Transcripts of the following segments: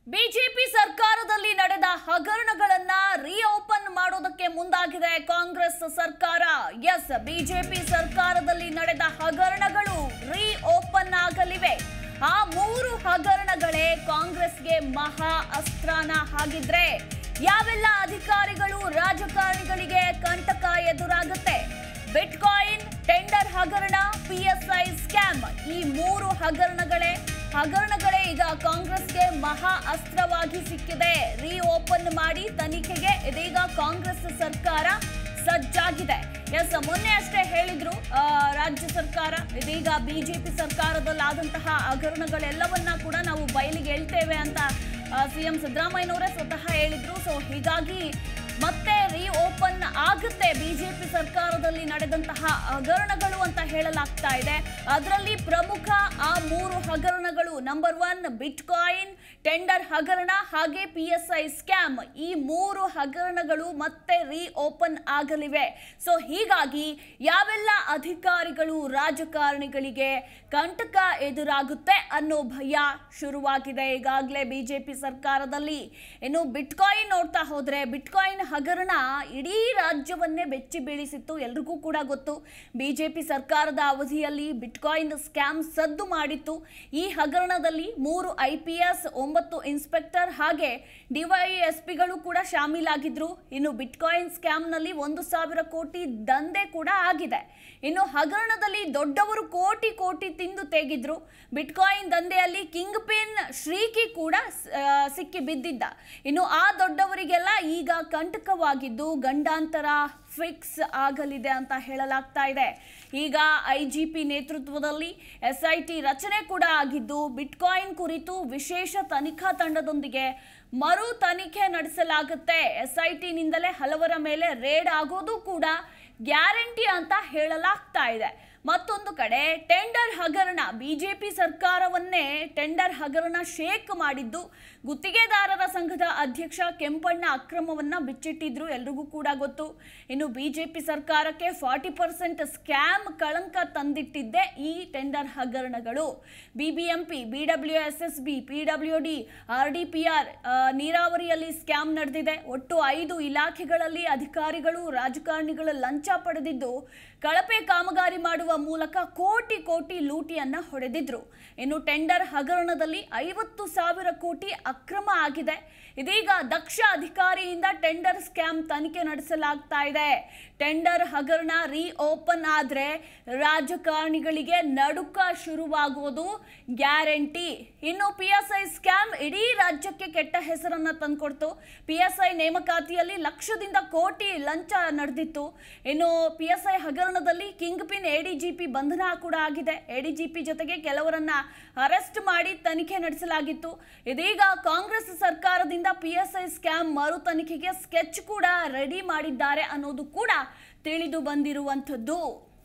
BJP ಸರ್ಕಾರದಲ್ಲಿ ನಡೆದ ಹಗರಣಗಳನ್ನ reopen ಮಾಡೋದಕ್ಕೆ ಮುಂದಾಗಿದೆ ಕಾಂಗ್ರೆಸ್ ಸರ್ಕಾರ ಎಸ್ ಬಿಜೆಪಿ ಸರ್ಕಾರದಲ್ಲಿ ನಡೆದ ಹಗರಣಗಳು ರೀಓಪನ್ ಆಗಲಿವೆ ಆ ಮೂರು ಹಗರಣಗಳೇ ಕಾಂಗ್ರೆಸ್ಗೆ ಮಹಾ ಅಸ್ತ್ರನ ಹಾಗಿದ್ರೆ ಯಾವೆಲ್ಲ ಅಧಿಕಾರಿಗಳು ರಾಜಕಾರಣಿಗಳಿಗೆ ಕಂಟಕ ಎದುರಾಗುತ್ತೆ ಬಿಟ್ಕಾಯಿನ್ ಟೆಂಡರ್ ಹಗರಣ ಪಿಎಸ್ಐ ಸ್ಕ್ಯಾಮ್ ಈ ಮೂರು ಹಗರಣಗಳೇ ಹಗರಣಗಳೇ ಈಗ ಕಾಂಗ್ರೆಸ್ಗೆ ಮಹಾ ಅಸ್ತ್ರವಾಗಿ ಸಿಕ್ಕಿದೆ ರೀಓಪನ್ ಮಾಡಿ ತನಿಖೆಗೆ ಇದೀಗ ಕಾಂಗ್ರೆಸ್ ಸರ್ಕಾರ ಸಜ್ಜಾಗಿದೆ ಎಸ್ ಮೊನ್ನೆ ಅಷ್ಟೇ ಹೇಳಿದ್ರು ಆ, ರಾಜ್ಯ ಸರ್ಕಾರ ಇದೀಗ ಬಿಜೆಪಿ ಸರ್ಕಾರದಲ್ಲಾದಂತಹ ಹಗರಣಗಳೆಲ್ಲವನ್ನ ಕೂಡ ನಾವು ಬಯಲಿಗೆ ಹೇಳ್ತೇವೆ ಅಂತ ಸಿಎಂ ಸಿದ್ದರಾಮಯ್ಯನವರೇ ಸ್ವತಃ ಹೇಳಿದ್ರು ಸೊ ಹೀಗಾಗಿ ಮತ್ತೆ ರೀಓಪನ್ ಆಗುತ್ತೆ ಬಿಜೆಪಿ ಸರ್ಕಾರದಲ್ಲಿ ನಡೆದಂತಹ ಹಗರಣಗಳು ಅಂತ ಹೇಳಲಾಗ್ತಾ ಇದೆ ಅದರಲ್ಲಿ ಪ್ರಮುಖ ಆ ಮೂರು ಹಗರಣಗಳು ನಂಬರ್ ಒನ್ ಬಿಟ್ಕಾಯಿನ್ ಟೆಂಡರ್ ಹಗರಣ ಹಾಗೆ ಪಿ ಎಸ್ ಐ ಸ್ಕ್ಯಾಮ್ ಈ ಮೂರು ಹಗರಣಗಳು ಮತ್ತೆ ರೀಓಪನ್ ಆಗಲಿವೆ ಸೊ ಹೀಗಾಗಿ ಯಾವೆಲ್ಲ ಅಧಿಕಾರಿಗಳು ರಾಜಕಾರಣಿಗಳಿಗೆ ಕಂಟಕ ಎದುರಾಗುತ್ತೆ ಅನ್ನೋ ಭಯ ಶುರುವಾಗಿದೆ ಈಗಾಗಲೇ ಬಿಜೆಪಿ ಸರ್ಕಾರದಲ್ಲಿ ಇನ್ನು ಬಿಟ್ಕಾಯಿನ್ ನೋಡ್ತಾ ಹೋದ್ರೆ ಬಿಟ್ಕಾಯಿನ್ ಹಗರಣ ಇಡೀ ರಾಜ್ಯವನ್ನೇ ಬೆಚ್ಚಿ ಬೀಳಿಸಿತ್ತು ಎಲ್ರಿಗೂ ಕೂಡ ಗೊತ್ತು ಬಿಜೆಪಿ ಸರ್ಕಾರದ ಅವಧಿಯಲ್ಲಿ ಬಿಟ್ಕಾಯಿನ್ ಸ್ಕ್ಯಾಮ್ ಸದ್ದು ಮಾಡಿತ್ತು ಈ ಹಗರಣದಲ್ಲಿ ಮೂರು ಐ ಪಿ ಎಸ್ ಒಂಬತ್ತು ಇನ್ಸ್ಪೆಕ್ಟರ್ ಹಾಗೆ ಡಿವೈಎಸ್ಪಿಗಳು ಕೂಡ ಶಾಮೀಲಾಗಿದ್ರು ಇನ್ನು ಬಿಟ್ಕಾಯಿನ್ ಸ್ಕ್ಯಾಮ್ನಲ್ಲಿ ಒಂದು ಸಾವಿರ ಕೋಟಿ ದಂಧೆ ಕೂಡ ಆಗಿದೆ ಇನ್ನು ಹಗರಣದಲ್ಲಿ ದೊಡ್ಡವರು ಕೋಟಿ ಕೋಟಿ ತಿಂದು ತೆಗೆದ್ರು ಬಿಟ್ಕಾಯಿನ್ ದಂಧೆಯಲ್ಲಿ ಕಿಂಗ್ ಪಿನ್ ಶ್ರೀಕಿ ಕೂಡ ಆ, ಸಿಕ್ಕಿ ಬಿದ್ದಿದ್ದ ಇನ್ನು ಆ ದೊಡ್ಡವರಿಗೆಲ್ಲ ಈಗ ಕಂಟಕವಾಗಿದ್ದು ಗಂಡಾಂತರ ಫಿಕ್ಸ್ ಆಗಲಿದೆ ಅಂತ ಹೇಳಲಾಗ್ತಾ ಇದೆ ಈಗ ಐ ಜಿ ಪಿ ನೇತೃತ್ವದಲ್ಲಿ ಎಸ್ ಐ ಟಿ ರಚನೆ ಕೂಡ ಆಗಿದ್ದು ಬಿಟ್ಕಾಯಿನ್ ಕುರಿತು ವಿಶೇಷ ತನಿಖಾ ತಂಡದೊಂದಿಗೆ ಮರು ತನಿಖೆ ನಡೆಸಲಾಗುತ್ತೆ ಎಸ್ ಐ ಟಿನಿಂದಲೇ ಹಲವರ ಮೇಲೆ ರೇಡ್ ಆಗೋದು ಕೂಡ ಗ್ಯಾರಂಟಿ ಅಂತ ಹೇಳಲಾಗ್ತಾ ಇದೆ ಮತ್ತೊಂದು ಕಡೆ ಟೆಂಡರ್ ಹಗರಣ ಬಿಜೆಪಿ ಸರ್ಕಾರವನ್ನೇ ಟೆಂಡರ್ ಹಗರಣ ಶೇಕ್ ಮಾಡಿದ್ದು ಗುತ್ತಿಗೆದಾರರ ಸಂಘದ ಅಧ್ಯಕ್ಷ ಕೆಂಪಣ್ಣ ಅಕ್ರಮವನ್ನ ಬಿಚ್ಚಿಟ್ಟಿದ್ರು ಎಲ್ರಿಗೂ ಕೂಡ ಗೊತ್ತು ಇನ್ನು ಬಿಜೆಪಿ ಸರ್ಕಾರಕ್ಕೆ ಫಾರ್ಟಿ ಪರ್ಸೆಂಟ್ ಸ್ಕ್ಯಾಮ್ ಕಳಂಕ ತಂದಿಟ್ಟಿದ್ದೆ ಈ ಟೆಂಡರ್ ಹಗರಣಗಳು BBMP B W S S B P W D R D P R ನೀರಾವರಿಯಲ್ಲಿ ಸ್ಕ್ಯಾಮ್ ನಡೆದಿದೆ ಒಟ್ಟು ಐದು ಇಲಾಖೆಗಳಲ್ಲಿ ಅಧಿಕಾರಿಗಳು ರಾಜಕಾರಣಿಗಳ ಲಂಚ ಪಡೆದಿದ್ದು ಕಳಪೆ ಕಾಮಗಾರಿ ಮಾಡುವ ಮೂಲಕ ಕೋಟಿ ಕೋಟಿ ಲೂಟಿಯನ್ನ ಹೊಡೆದಿದ್ರು ಇನ್ನು ಟೆಂಡರ್ ಹಗರಣದಲ್ಲಿ ಐವತ್ತು ಸಾವಿರ ಕೋಟಿ ಅಕ್ರಮ ಆಗಿದೆ ಇದೀಗ ದಕ್ಷ ಅಧಿಕಾರಿಯಿಂದ ಟೆಂಡರ್ ಸ್ಕ್ಯಾಮ್ ತನಿಖೆ ನಡೆಸಲಾಗ್ತಾ ಇದೆ ಟೆಂಡರ್ ಹಗರಣ ರೀಓಪನ್ ಆದ್ರೆ ರಾಜಕಾರಣಿಗಳಿಗೆ ನಡುಕ ಶುರುವಾಗೋದು ಗ್ಯಾರಂಟಿ ಇನ್ನು ಪಿ ಎಸ್ ಐ ಸ್ಕ್ಯಾಮ್ ಇಡೀ ರಾಜ್ಯಕ್ಕೆ ಕೆಟ್ಟ ಹೆಸರನ್ನ ತಂದ್ಕೊಡ್ತು ಪಿ ಎಸ್ ಐ ನೇಮಕಾತಿಯಲ್ಲಿ ಲಕ್ಷದಿಂದ ಕೋಟಿ ಲಂಚ ನಡೆದಿತ್ತು ಇನ್ನು ಪಿ ಎಸ್ ಐ ಹಗರಣದಲ್ಲಿ ಕಿಂಗ್ ಪಿನ್ ಎಡಿಜಿಪಿ ಬಂಧನ ಕೂಡ ಆಗಿದೆ ಎಡಿಜಿಪಿ ಜೊತೆಗೆ ಕೆಲವರನ್ನ ಅರೆಸ್ಟ್ ಮಾಡಿ ತನಿಖೆ ನಡೆಸಲಾಗಿತ್ತು ಇದೀಗ ಕಾಂಗ್ರೆಸ್ ಸರ್ಕಾರದಿಂದ ಪಿ ಎಸ್ ಐ ಸ್ಕ್ಯಾಮ್ ಮರು ತನಿಖೆಗೆ ಸ್ಕೆಚ್ ಕೂಡ ರೆಡಿ ಮಾಡಿದ್ದಾರೆ ಅನ್ನೋದು ಕೂಡ ತಿಳಿದು ಬಂದಿರುವಂಥದ್ದು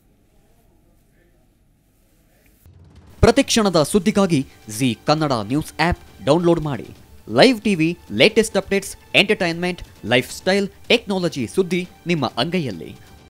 ಪ್ರತಿಕ್ಷಣದ ಸುದ್ದಿಗಾಗಿ Zee Kannada news app download ಮಾಡಿ live TV latest updates entertainment lifestyle technology ಸುದ್ದಿ ನಿಮ್ಮ ಅಂಗೈಯಲ್ಲಿ